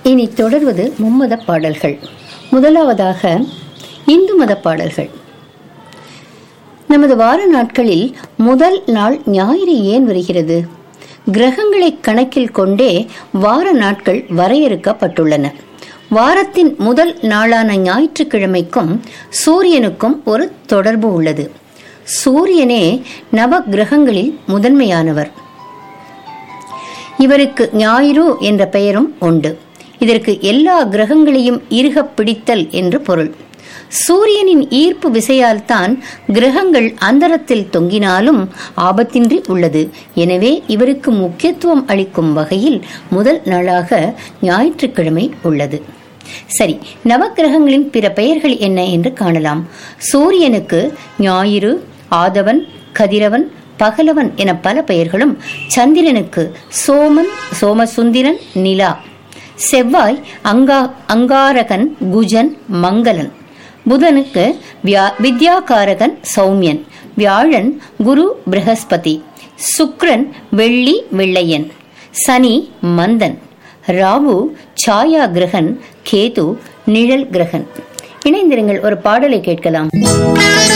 இனி தொடர்வது மும்மத பாடல்கள் முதலாவதாக இந்து மத பாடல்கள் நமது வார நாட்களில் முதல் நாள் ஞாயிறு ஏன் வருகிறது கிரகங்களை கணக்கில் கொண்டே வார நாட்கள் வரையறுக்கப்பட்டுள்ளன வாரத்தின் முதல் நாளான ஞாயிற்றுக்கிழமைக்கும் சூரியனுக்கும் ஒரு தொடர்பு உள்ளது சூரியனே நவ கிரகங்களில் முதன்மையானவர் இவருக்கு ஞாயிறு என்ற பெயரும் உண்டு இதற்கு எல்லா கிரகங்களையும் இறுகப் பிடித்தல் என்று பொருள் சூரியனின் ஈர்ப்பு விசையால் தான் கிரகங்கள் அந்தரத்தில் தொங்கினாலும் ஆபத்தின்றி உள்ளது எனவே இவருக்கு முக்கியத்துவம் அளிக்கும் வகையில் முதல் நாளாக ஞாயிற்றுக்கிழமை உள்ளது சரி நவக்கிரகங்களின் பிற பெயர்கள் என்ன என்று காணலாம் சூரியனுக்கு ஞாயிறு ஆதவன் கதிரவன் பகலவன் என பல பெயர்களும் சந்திரனுக்கு சோமன் சோமசுந்திரன் நிலா செவ்வாய் அங்கா அங்காரகன் குஜன் மங்களன் புதனுக்கு வியா வித்யாகாரகன் சௌமியன் வியாழன் குரு பிரகஸ்பதி சுக்ரன் வெள்ளி வெள்ளையன் சனி மந்தன் ராகு சாயா கிரகன் கேது நிழல் கிரகன் இணைந்திருங்கள் ஒரு பாடலை கேட்கலாம்